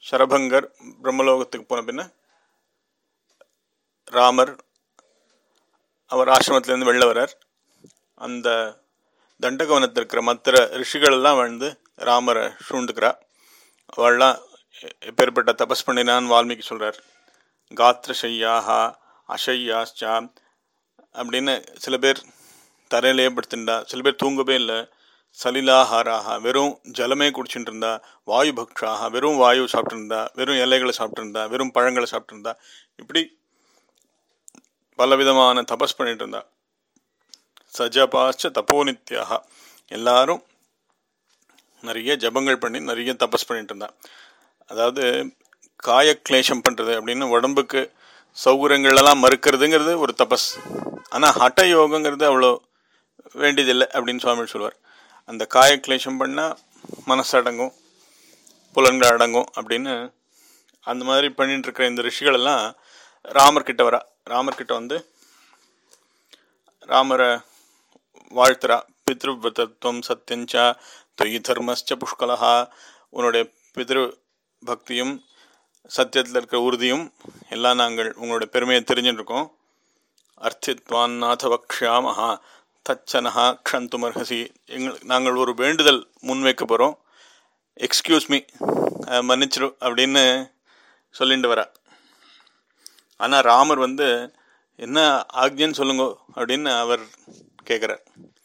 சரபங்கர் பிரம்மலோகத்துக்கு போன பின்ன ராமர் அவர் ஆசிரமத்திலேருந்து வெளில வரார் அந்த தண்டகவனத்தில் இருக்கிற மற்ற ரிஷிகளெல்லாம் வந்து ராமரை சூழ்ந்துக்கிறா அவள்லாம் எப்பேற்பட்ட தபஸ் பண்ணினான்னு வால்மீகி சொல்கிறார் காத்திர ஷையாஹா அஷையாச்சா அப்படின்னு சில பேர் தரையிலே படுத்துட்டா சில பேர் தூங்கவே இல்லை சலிலாஹாராக வெறும் ஜலமே குடிச்சுட்டு இருந்தா வாயு பக்ஷாக வெறும் வாயு சாப்பிட்டு இருந்தா வெறும் இலைகளை சாப்பிட்டு இருந்தா வெறும் பழங்களை சாப்பிட்டு இருந்தா இப்படி பலவிதமான தபஸ் பண்ணிட்டு இருந்தா சஜபாச்ச தப்போனித்யாக எல்லாரும் நிறைய ஜபங்கள் பண்ணி நிறைய தபஸ் பண்ணிட்டு இருந்தா அதாவது காயக்லேஷம் பண்ணுறது அப்படின்னு உடம்புக்கு சௌகரியங்களெல்லாம் மறுக்கிறதுங்கிறது ஒரு தபஸ் ஆனால் ஹட்ட யோகங்கிறது அவ்வளோ வேண்டியதில்லை அப்படின்னு சுவாமி சொல்லுவார் அந்த காயக்லேஷம் பண்ணால் மனசு அடங்கும் புலன்கள் அடங்கும் அப்படின்னு அந்த மாதிரி பண்ணிட்டு இருக்கிற இந்த ரிஷிகளெல்லாம் ராமர்கிட்ட வரா ராமர்கிட்ட வந்து ராமரை வாழ்த்துறா பித்ருவத்தத்துவம் சத்தியஞ்சா தொய் தர்மஸ்ச புஷ்கலஹா உன்னுடைய பித்ரு பக்தியும் சத்தியத்தில் இருக்கிற உறுதியும் எல்லாம் நாங்கள் உங்களுடைய பெருமையை தெரிஞ்சுட்டு இருக்கோம் அர்த்தித்வான் நாத வக்ஷாமஹா தச்சனஹா க்ஷந்துமர்ஹசி எங்கள் நாங்கள் ஒரு வேண்டுதல் முன்வைக்க போகிறோம் எக்ஸ்கியூஸ் மீ மன்னிச்சிரு அப்படின்னு சொல்லிட்டு வரா ஆனால் ராமர் வந்து என்ன ஆக்ஞன்னு சொல்லுங்க அப்படின்னு அவர் கேட்குறார்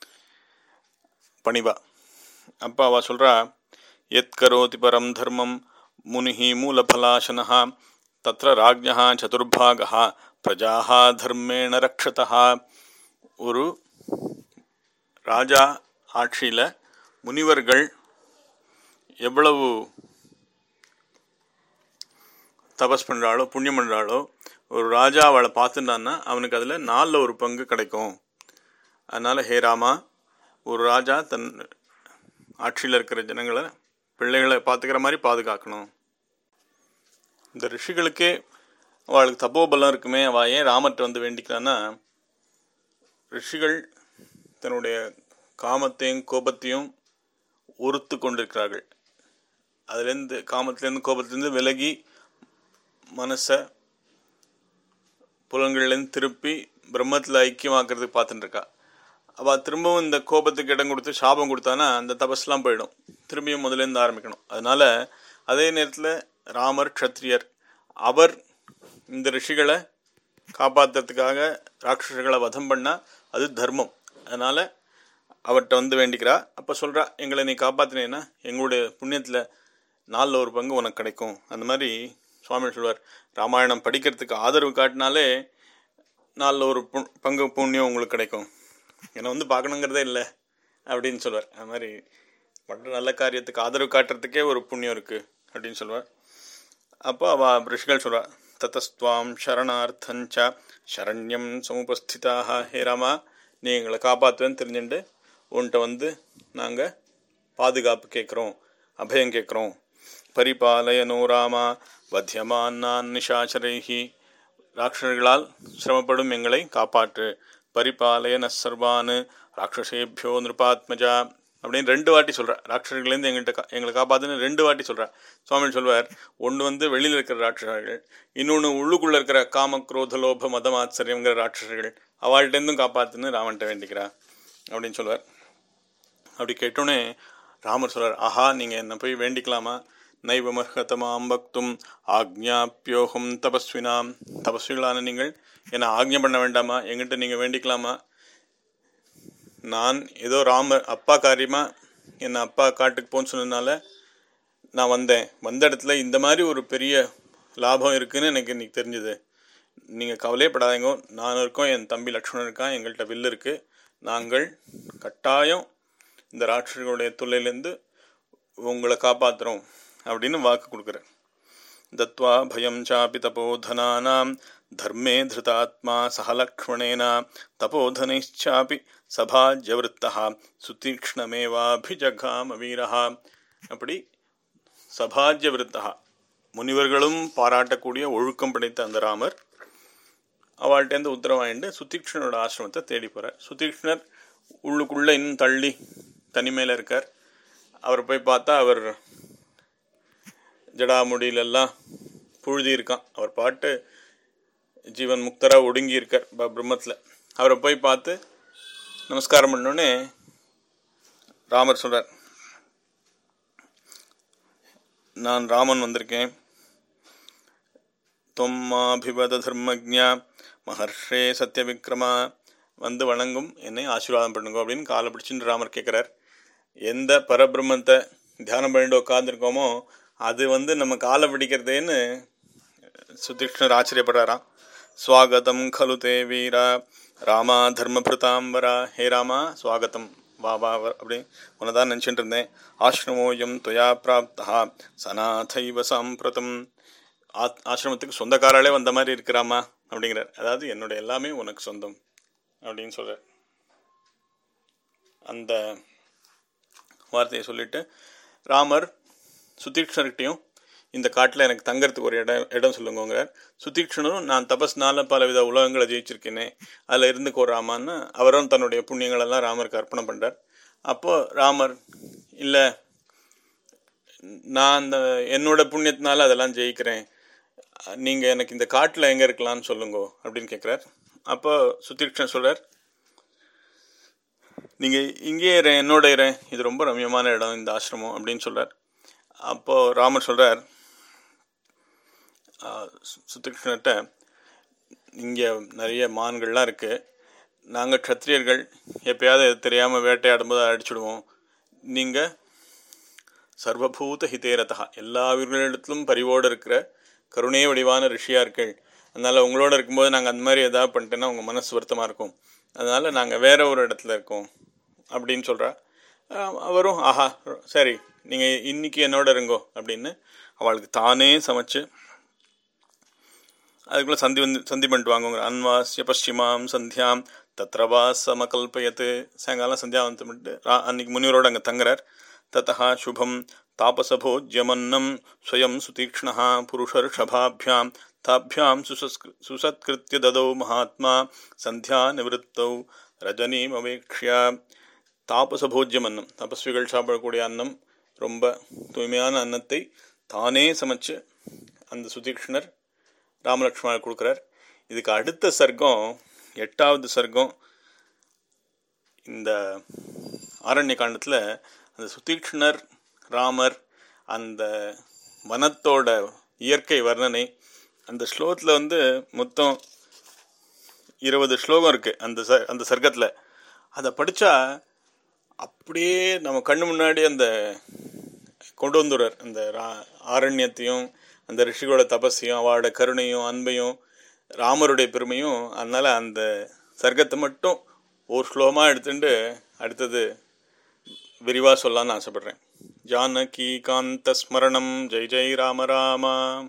பணிவா அப்பா அவ சொல்கிறா எத் கரோதி பரம் தர்மம் முனிஹி மூலபலாசனா தத்திர ராஜ்யா சதுர்பாகா பிரஜாஹா தர்மேண ரக்ஷதா ஒரு ராஜா ஆட்சியில் முனிவர்கள் எவ்வளவு தபஸ் பண்ணுறாளோ புண்ணியம் பண்ணுறாளோ ஒரு ராஜா அவளை பார்த்துட்டான்னா அவனுக்கு அதில் நாலில் ஒரு பங்கு கிடைக்கும் அதனால் ஹே ராமா ஒரு ராஜா தன் ஆட்சியில் இருக்கிற ஜனங்களை பிள்ளைகளை பார்த்துக்கிற மாதிரி பாதுகாக்கணும் இந்த ரிஷிகளுக்கே அவளுக்கு தப்போபலம் இருக்குமே அவள் ஏன் ராமர்கிட்ட வந்து வேண்டிக்கிறான்னா ரிஷிகள் தன்னுடைய காமத்தையும் கோபத்தையும் ஒருத்து கொண்டிருக்கிறார்கள் அதுலேருந்து காமத்திலேருந்து கோபத்திலேருந்து விலகி மனசை புலன்கள்லேருந்து திருப்பி பிரம்மத்தில் ஐக்கியமாக்குறதுக்கு பார்த்துட்டு இருக்கா அவள் திரும்பவும் இந்த கோபத்துக்கு இடம் கொடுத்து சாபம் கொடுத்தானா அந்த தபஸ்லாம் போயிடும் திரும்பியும் முதலேருந்து ஆரம்பிக்கணும் அதனால அதே நேரத்தில் ராமர் க்ஷத்ரியர் அவர் இந்த ரிஷிகளை காப்பாற்றுறதுக்காக ராட்சசர்களை வதம் பண்ணால் அது தர்மம் அதனால் அவர்கிட்ட வந்து வேண்டிக்கிறா அப்போ சொல்கிறா எங்களை நீ காப்பாற்றினேன்னா எங்களுடைய புண்ணியத்தில் நாலில் ஒரு பங்கு உனக்கு கிடைக்கும் அந்த மாதிரி சுவாமி சொல்வார் ராமாயணம் படிக்கிறதுக்கு ஆதரவு காட்டினாலே நாலில் ஒரு பு பங்கு புண்ணியம் உங்களுக்கு கிடைக்கும் என்னை வந்து பார்க்கணுங்கிறதே இல்லை அப்படின்னு சொல்வார் அது மாதிரி பண்ணுற நல்ல காரியத்துக்கு ஆதரவு காட்டுறதுக்கே ஒரு புண்ணியம் இருக்குது அப்படின்னு சொல்லுவார் அப்போ அவள் ரிஷிகள் சொல்வா தத்தஸ்துவாம் சரணார்த்தஞ்ச சரண்யம் சமுபஸ்திதாக ஹே ராமா நீ எங்களை காப்பாற்றுவேன்னு தெரிஞ்சுட்டு உன்கிட்ட வந்து நாங்கள் பாதுகாப்பு கேட்குறோம் அபயம் கேட்குறோம் பரிபாலயனோ ராமா வத்தியமான்னான் நிஷாச்சரைஹி ராட்சர்களால் சிரமப்படும் எங்களை காப்பாற்று பரிபாலயன சர்வானு ராட்சசேபியோ நிருபாத்மஜா அப்படின்னு ரெண்டு வாட்டி சொல்கிறா ராட்சசர்களேருந்து எங்கள்கிட்ட கா எங்களை காப்பாற்றுன்னு ரெண்டு வாட்டி சொல்கிறா சுவாமி சொல்வார் ஒன்று வந்து வெளியில் இருக்கிற ராட்சசர்கள் இன்னொன்று உள்ளுக்குள்ளே இருக்கிற காம குரோத லோப மதம் ஆச்சரியங்கிற ராட்சசர்கள் அவள்கிட்டேருந்தும் காப்பாற்றுன்னு ராமன்ட்ட வேண்டிக்கிறா அப்படின்னு சொல்லுவார் அப்படி கேட்டோன்னே ராமர் சொல்றார் ஆஹா நீங்கள் என்னை போய் வேண்டிக்கலாமா நைவமர்ஹதமாம் பக்தும் ஆக்ஞாப்பியோகம் தபஸ்வினாம் தபஸ்விகளான நீங்கள் என்னை ஆக்ஞை பண்ண வேண்டாமா எங்கிட்ட நீங்கள் வேண்டிக்கலாமா நான் ஏதோ ராமர் அப்பா காரியமாக என்னை அப்பா காட்டுக்கு போன்னு சொன்னதுனால நான் வந்தேன் வந்த இடத்துல இந்த மாதிரி ஒரு பெரிய லாபம் இருக்குன்னு எனக்கு இன்னைக்கு தெரிஞ்சுது நீங்கள் கவலையப்படாதீங்க நான் இருக்கோம் என் தம்பி லக்ஷ்மணன் இருக்கான் எங்கள்கிட்ட வில்லு இருக்குது நாங்கள் கட்டாயம் இந்த ராட்சர்களுடைய தொல்லையிலேருந்து உங்களை காப்பாற்றுறோம் அப்படின்னு வாக்கு கொடுக்குறேன் தத்வா பயம் சாப்பி தபோதனானாம் தர்மே திருதாத்மா சஹலக்ஷ்மணேன தபோதனைச்சாப்பி சபாஜ்யவருத்தா சுதீக்ஷ்ணமேவாபிஜகாம வீரஹா அப்படி சபாஜ்யவருத்தா முனிவர்களும் பாராட்டக்கூடிய ஒழுக்கம் படைத்த அந்த ராமர் அவள்கிட்டேருந்து உத்தரவாயிண்டு சுதீக்ஷ்ணனோட ஆசிரமத்தை தேடி போகிறார் சுதீக்ஷ்ணர் உள்ளுக்குள்ளே இன்னும் தள்ளி தனிமையில் இருக்கார் அவர் போய் பார்த்தா அவர் ஜடாமுடியிலெல்லாம் புழுதி இருக்கான் அவர் பாட்டு ஜீவன் முக்தராக ஒடுங்கி இருக்கார் ப- பிரம்மத்தில் அவரை போய் பார்த்து நமஸ்காரம் பண்ணோடனே ராமர் சொல்றார் நான் ராமன் வந்திருக்கேன் தொம்மாபிபத தர்மஜா மகர்ஷே சத்யவிக்ரமா வந்து வணங்கும் என்னை ஆசீர்வாதம் பண்ணுங்க அப்படின்னு காலை பிடிச்சின்னு ராமர் கேட்குறார் எந்த பரபிரம்மத்தை தியானம் பண்ணிட்டு உட்காந்துருக்கோமோ அது வந்து நம்ம காலை பிடிக்கிறதேன்னு சுதீக்ஷ்ணர் ஆச்சரியப்படுறாராம் ஸ்வாகதம் கலு தே வீரா ராமா தர்மபிருதாம்பரா ஹே ராமா ஸ்வாகதம் வா வா வா அப்படி உன்னை தான் நினச்சிட்டு இருந்தேன் ஆசிரமோயம் துவயா பிராப்தா சநாதைவ சாம்பிரதம் ஆத் ஆசிரமத்துக்கு சொந்தக்காராலே வந்த மாதிரி இருக்கிறாமா அப்படிங்கிறார் அதாவது என்னோட எல்லாமே உனக்கு சொந்தம் அப்படின்னு சொல்கிறார் அந்த வார்த்தையை சொல்லிட்டு ராமர் சுதீக்ஷர்கிட்டையும் இந்த காட்டில் எனக்கு தங்கறதுக்கு ஒரு இடம் இடம் சொல்லுங்கிறார் சுதீக்ஷணரும் நான் தபஸ்னால பலவித உலகங்களை ஜெயிச்சிருக்கேனே அதில் இருந்துக்கோ ராமான்னு அவரும் தன்னுடைய புண்ணியங்களெல்லாம் ராமருக்கு அர்ப்பணம் பண்ணுறார் அப்போ ராமர் இல்லை நான் அந்த என்னோட புண்ணியத்தினால அதெல்லாம் ஜெயிக்கிறேன் நீங்கள் எனக்கு இந்த காட்டில் எங்கே இருக்கலாம்னு சொல்லுங்கோ அப்படின்னு கேட்குறார் அப்போ சுதீக்ஷன் சொல்கிறார் நீங்கள் இங்கேயே இரு என்னோட இரு இது ரொம்ப ரம்யமான இடம் இந்த ஆசிரமம் அப்படின்னு சொல்கிறார் அப்போது ராமர் சொல்கிறார் சுதீக்ஷன்கிட்ட இங்கே நிறைய மான்கள்லாம் இருக்குது நாங்கள் க்ஷத்ரியர்கள் எப்பயாவது அது தெரியாமல் வேட்டையாடும்போது அடிச்சுடுவோம் நீங்கள் சர்வபூத ஹிதேரதா எல்லா உயிர்களிடத்திலும் பரிவோடு இருக்கிற கருணை வடிவான ரிஷியாக இருக்கள் அதனால் உங்களோட இருக்கும்போது நாங்கள் அந்த மாதிரி எதாவது பண்ணிட்டேன்னா உங்கள் மனசு வருத்தமாக இருக்கும் அதனால் நாங்கள் வேற ஒரு இடத்துல இருக்கோம் அப்படின்னு சொல்கிறா அவரும் ஆஹா சரி நீங்கள் இன்னைக்கு என்னோட இருங்கோ அப்படின்னு அவளுக்கு தானே சமைச்சு அதுக்குள்ளே சந்தி வந்து சந்தி பண்ணிட்டு வாங்குங்கிற அன்வாஸ்ய பশ্চিமாம் சந்தியாம் தத்ரவா சமகல்பயத்து சாயங்காலம் சந்தியாவந்தம் பண்ணிட்டு ரா- அன்னைக்கு முனிவரோடு அங்கே தங்குறார் தத்தா சுபம் தாபசபோஜ்யமன்னம் ஸ்வயம் சுதீக்ஷ்ணா புருஷர்ஷபாபியாம் தாபியாம் சுசஸ்கிரு சுசத்கிருத்திய ததௌ மகாத்மா சந்தியா நிவத்தௌ ரஜனீம் அவேக்ஷியா தாபசபோஜ்யம் அன்னம் தபஸ்விகள் சாப்பிடக்கூடிய அன்னம் ரொம்ப தூய்மையான அன்னத்தை தானே சமைச்சு அந்த சுதீக்ஷ்ணர் ராமலக்ஷ்மணர் கொடுக்குறார் இதுக்கு அடுத்த சர்க்கம் எட்டாவது சர்க்கம் இந்த ஆரண்ய காண்டத்தில் அந்த சுதீக்ஷ்ணர் ராமர் அந்த வனத்தோட இயற்கை வர்ணனை அந்த ஸ்லோகத்தில் வந்து மொத்தம் இருபது ஸ்லோகம் இருக்குது அந்த ச அந்த சர்க்கத்தில் அதை படித்தா அப்படியே நம்ம கண்ணு முன்னாடி அந்த கொண்டு வந்துடுறார் அந்த ரா- ஆரண்யத்தையும் அந்த ரிஷிகளோட தபஸையும் அவளோட கருணையும் அன்பையும் ராமருடைய பெருமையும் அதனால் அந்த சர்க்கத்தை மட்டும் ஒரு ஸ்லோகமாக எடுத்துட்டு அடுத்தது விரிவாக சொல்லலாம்னு ஆசைப்பட்றேன் ஜானகி காந்த ஸ்மரணம் ஜெய் ஜெய் ராம ராமா